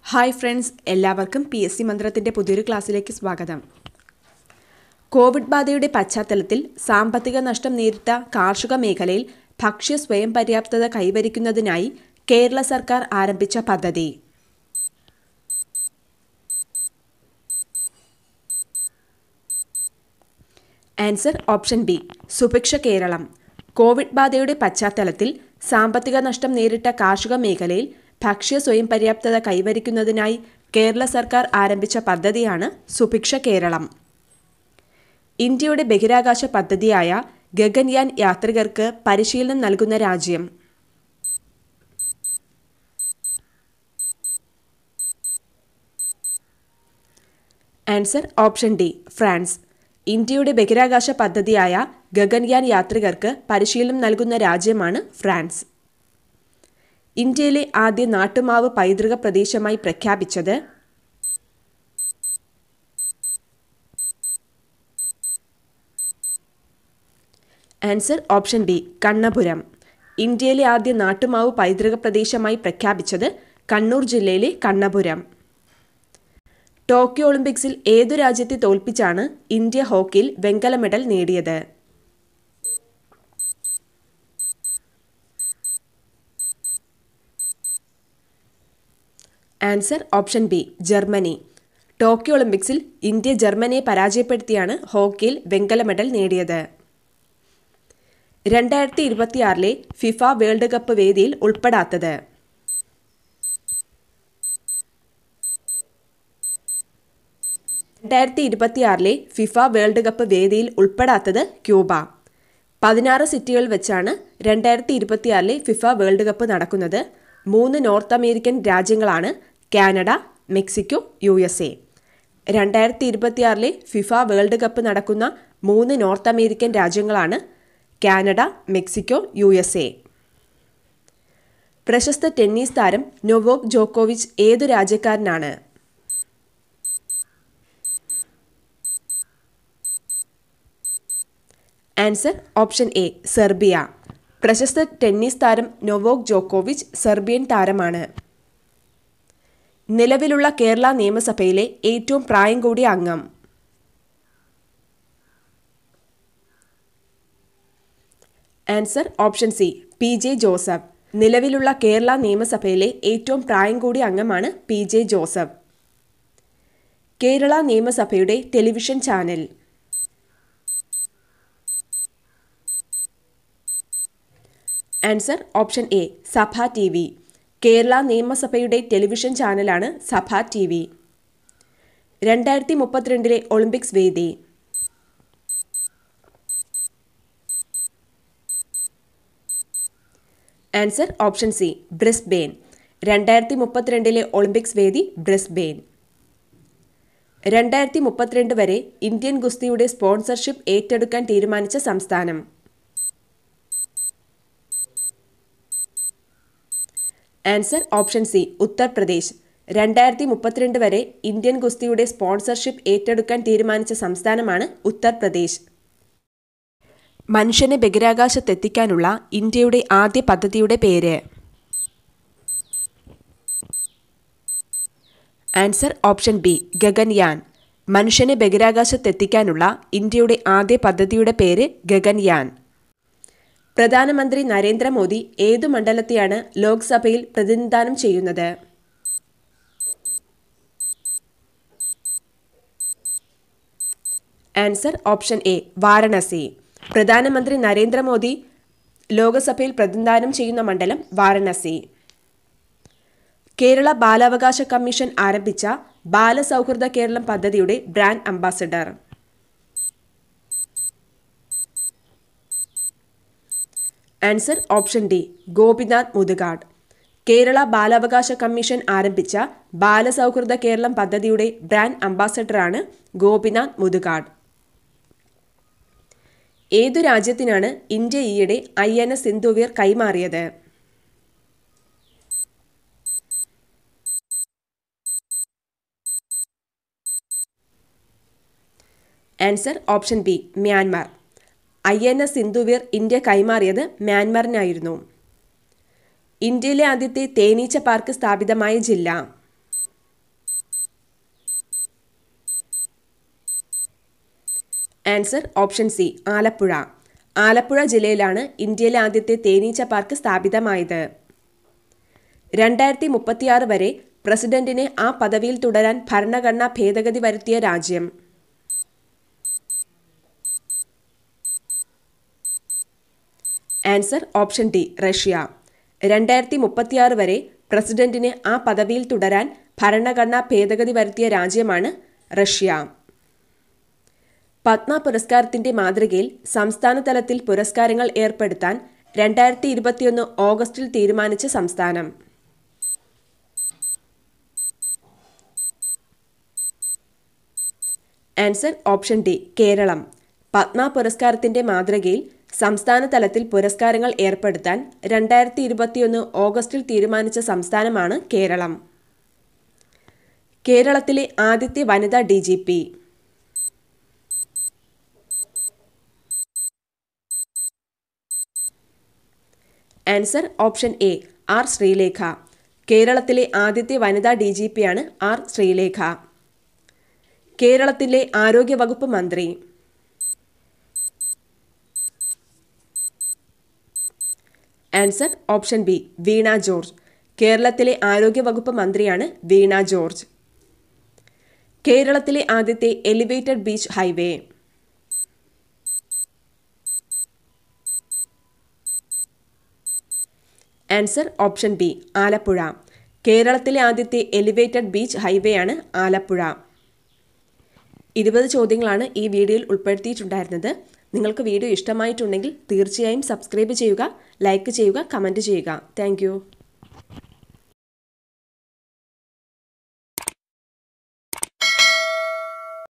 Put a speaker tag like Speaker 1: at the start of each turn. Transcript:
Speaker 1: hi friends എല്ലാവർക്കും P S C മന്ത്രത്തിൻ്റെ പുതിയൊരു ക്ലാസ്സിലേക്ക് സ്വാഗതം കോവിഡ് ബാധയുടെ പശ്ചാത്തലത്തിൽ സാമ്പത്തിക നഷ്ടം നേരിട്ട കാർഷിക മേഖലയിൽ ഭക്ഷ്യ സ്വയം പര്യാപ്തത കൈവരിക്കുന്നതിനായി കേരള സർക്കാർ ആരംഭിച്ച പദ്ധതി answer option B Subhiksha Keralam Covid ബാധയുടെ പശ്ചാത്തലത്തിൽ സാമ്പത്തിക നഷ്ടം നേരിട്ട കാർഷിക മേഖലയിൽ ഭക്ഷ്യ സ്വയം പര്യാപ്തത കൈവരിക്കുന്നതിനായി കേരള സർക്കാർ ആരംഭിച്ച പദ്ധതിയാണ് സുഭിക്ഷ കേരളം ഇന്ത്യയുടെ ബഹിരാകാശ പദ്ധതിയായ ഗഗൻയാൻ യാത്രികർക്ക് പരിശീലനം നൽകുന്ന രാജ്യം ആൻസർ ഓപ്ഷൻ ഡി ഫ്രാൻസ് ഇന്ത്യയുടെ ബഹിരാകാശ പദ്ധതിയായ ഗഗൻയാൻ യാത്രികർക്ക് പരിശീലനം നൽകുന്ന രാജ്യമാണ് ഫ്രാൻസ് ഇന്ത്യയിലെ ആദ്യ നാട്ടുമാവ് പൈതൃക പ്രദേശമായി പ്രഖ്യാപിച്ചത് ആൻസർ ഓപ്ഷൻ ബി കണ്ണപുരം ഇന്ത്യയിലെ ആദ്യ നാട്ടുമാവ് പൈതൃക പ്രദേശമായി പ്രഖ്യാപിച്ചത് കണ്ണൂർ ജില്ലയിലെ കണ്ണപുരം ടോക്കിയോ ഒളിമ്പിക്സിൽ ഏതു രാജ്യത്തെ തോൽപ്പിച്ചാണ് ഇന്ത്യ ഹോക്കിയിൽ വെങ്കല മെഡൽ നേടിയത് ആൻസർ ഓപ്ഷൻ ബി ജർമ്മനി ടോക്കിയോ ഒളിമ്പിക്സിൽ ഇന്ത്യ ജർമ്മനിയെ പരാജയപ്പെടുത്തിയാണ് ഹോക്കിയിൽ വെങ്കല മെഡൽ നേടിയത് രണ്ടായിരത്തി ഇരുപത്തിയാറിലെ ഫിഫ വേൾഡ് കപ്പ് വേദിയിൽ ഉൾപ്പെടാത്തത് രണ്ടായിരത്തി ഇരുപത്തിയാറിലെ ഫിഫ വേൾഡ് കപ്പ് വേദിയിൽ ഉൾപ്പെടാത്തത് ക്യൂബ പതിനാറ് സിറ്റികൾ വെച്ചാണ് രണ്ടായിരത്തി ഇരുപത്തിയാറിലെ ഫിഫ വേൾഡ് കപ്പ് നടക്കുന്നത് മൂന്ന് നോർത്ത് അമേരിക്കൻ രാജ്യങ്ങളാണ് Canada Mexico U S A രണ്ടായിരത്തി ഇരുപത്തിയാറിലെ ഫിഫ വേൾഡ് കപ്പ് നടക്കുന്ന മൂന്ന് നോർത്ത് അമേരിക്കൻ രാജ്യങ്ങളാണ് Canada Mexico U S A പ്രശസ്ത ടെന്നീസ് താരം നൊവോക് ജോക്കോവിച്ച് ഏതു രാജ്യക്കാരനാണ് ആൻസർ ഓപ്ഷൻ എ സെർബിയ പ്രശസ്ത ടെന്നീസ് താരം നൊവോക് ജോക്കോവിച്ച് സെർബിയൻ താരമാണ് നിലവിലുള്ള കേരള നിയമസഭയിലെ ഏറ്റവും പ്രായം കൂടിയ അംഗം answer option C P J Joseph നിലവിലുള്ള കേരള നിയമസഭയിലെ ഏറ്റവും പ്രായം കൂടിയ അംഗമാണ് പി ജെ ജോസഫ് കേരള നിയമസഭയുടെ television channel answer option A Sabha T V Kerala നിയമസഭയുടെ ടെലിവിഷൻ ചാനലാണ് സഭ ടി വി രണ്ടായിരത്തി മുപ്പത്തിരണ്ടിലെ ഒളിമ്പിക്സ് വേദി ആൻസർ ഓപ്ഷൻ സി ബ്രിസ്ബെയിൻ രണ്ടായിരത്തി മുപ്പത്തിരണ്ടിലെ ഒളിമ്പിക്സ് വേദി ബ്രിസ്ബെയിൻ രണ്ടായിരത്തി മുപ്പത്തിരണ്ട് വരെ ഇന്ത്യൻ ഗുസ്തിയുടെ സ്പോൺസർഷിപ്പ് ഏറ്റെടുക്കാൻ തീരുമാനിച്ച സംസ്ഥാനം ആൻസർ ഓപ്ഷൻ സി ഉത്തർപ്രദേശ് രണ്ടായിരത്തി മുപ്പത്തിരണ്ട് വരെ ഇന്ത്യൻ ഗുസ്തിയുടെ സ്പോൺസർഷിപ്പ് ഏറ്റെടുക്കാൻ തീരുമാനിച്ച സംസ്ഥാനമാണ് ഉത്തർപ്രദേശ് മനുഷ്യനെ ബഹിരാകാശത്തെത്തിക്കാനുള്ള ഇന്ത്യയുടെ ആദ്യ പദ്ധതിയുടെ പേര് ആൻസർ ഓപ്ഷൻ ബി ഗഗൻയാൻ മനുഷ്യനെ ബഹിരാകാശത്തെത്തിക്കാനുള്ള ഇന്ത്യയുടെ ആദ്യ പദ്ധതിയുടെ പേര് ഗഗൻയാൻ പ്രധാനമന്ത്രി നരേന്ദ്രമോദി ഏതു മണ്ഡലത്തെയാണ് ലോക്സഭയിൽ പ്രതിനിധാനം ചെയ്യുന്നത് ആൻസർ ഓപ്ഷൻ എ വാരണസി പ്രധാനമന്ത്രി നരേന്ദ്രമോദി ലോക്സഭയിൽ പ്രതിനിധാനം ചെയ്യുന്ന മണ്ഡലം വാരണസി കേരള ബാലാവകാശ കമ്മീഷൻ ആരംഭിച്ച ബാലസൗഹൃദ കേരളം പദ്ധതിയുടെ brand ambassador answer option D Gopinath Muthukad Kerala ബാലാവകാശ കമ്മീഷൻ ആരംഭിച്ച ബാലസൗഹൃദ കേരളം പദ്ധതിയുടെ ബ്രാൻഡ് അംബാസഡറാണ് ഗോപിനാഥ് മുതുകാട് ഏതു രാജ്യത്തിനാണ് ഇന്ത്യ ഈയിടെ ഐ എൻ എസ് സിന്ധുവീർ കൈമാറിയത് answer option B Myanmar I N S Sindhuvir India കൈമാറിയത് മ്യാൻമാറിനായിരുന്നു ഇന്ത്യയിലെ ആദ്യത്തെ തേനീച്ച പാർക്ക് സ്ഥാപിതമായ ജില്ല answer option C Alappuzha Alappuzha ജില്ലയിലാണ് ഇന്ത്യയിലെ ആദ്യത്തെ തേനീച്ച പാർക്ക് സ്ഥാപിതമായത് രണ്ടായിരത്തി മുപ്പത്തിയാറ് വരെ പ്രസിഡന്റിനെ ആ പദവിയിൽ തുടരാൻ ഭരണഘടനാ ഭേദഗതി വരുത്തിയ രാജ്യം ആൻസർ ഓപ്ഷൻ ഡി റഷ്യ രണ്ടായിരത്തി മുപ്പത്തിയാറ് വരെ പ്രസിഡന്റിന് ആ പദവിയിൽ തുടരാൻ ഭരണഘടനാ ഭേദഗതി വരുത്തിയ രാജ്യമാണ് റഷ്യ പത്മ പുരസ്കാരത്തിന്റെ മാതൃകയിൽ സംസ്ഥാന തലത്തിൽ പുരസ്കാരങ്ങൾ ഏർപ്പെടുത്താൻ രണ്ടായിരത്തി ഇരുപത്തിയൊന്ന് ഓഗസ്റ്റിൽ തീരുമാനിച്ച സംസ്ഥാനം answer option D Keralam Padma പുരസ്കാരത്തിന്റെ മാതൃകയിൽ സംസ്ഥാന തലത്തിൽ പുരസ്കാരങ്ങൾ ഏർപ്പെടുത്താൻ രണ്ടായിരത്തി ഇരുപത്തിയൊന്ന് ഓഗസ്റ്റിൽ തീരുമാനിച്ച സംസ്ഥാനമാണ് കേരളം കേരളത്തിലെ ആദ്യത്തെ വനിതാ D G P answer option A R Sreelekha കേരളത്തിലെ ആദ്യത്തെ വനിതാ ഡി ജി പിയാണ് ആർ ശ്രീലേഖ കേരളത്തിലെ ആരോഗ്യവകുപ്പ് മന്ത്രി answer option B Veena George കേരളത്തിലെ ആരോഗ്യവകുപ്പ് മന്ത്രിയാണ് വീണ ജോർജ് കേരളത്തിലെ ആദ്യത്തെ elevated beach highway answer option B Alappuzha കേരളത്തിലെ ആദ്യത്തെ എലിവേറ്റഡ് ബീച്ച് ഹൈവേയാണ് ആലപ്പുഴ ഇരുപത് ചോദ്യങ്ങളാണ് ഈ വീഡിയോയിൽ ഉൾപ്പെടുത്തിയിട്ടുണ്ടായിരുന്നത് നിങ്ങൾക്ക് വീഡിയോ ഇഷ്ടമായിട്ടുണ്ടെങ്കിൽ തീർച്ചയായും സബ്സ്ക്രൈബ് ചെയ്യുക ലൈക്ക് ചെയ്യുക കമൻറ്റ് ചെയ്യുക താങ്ക്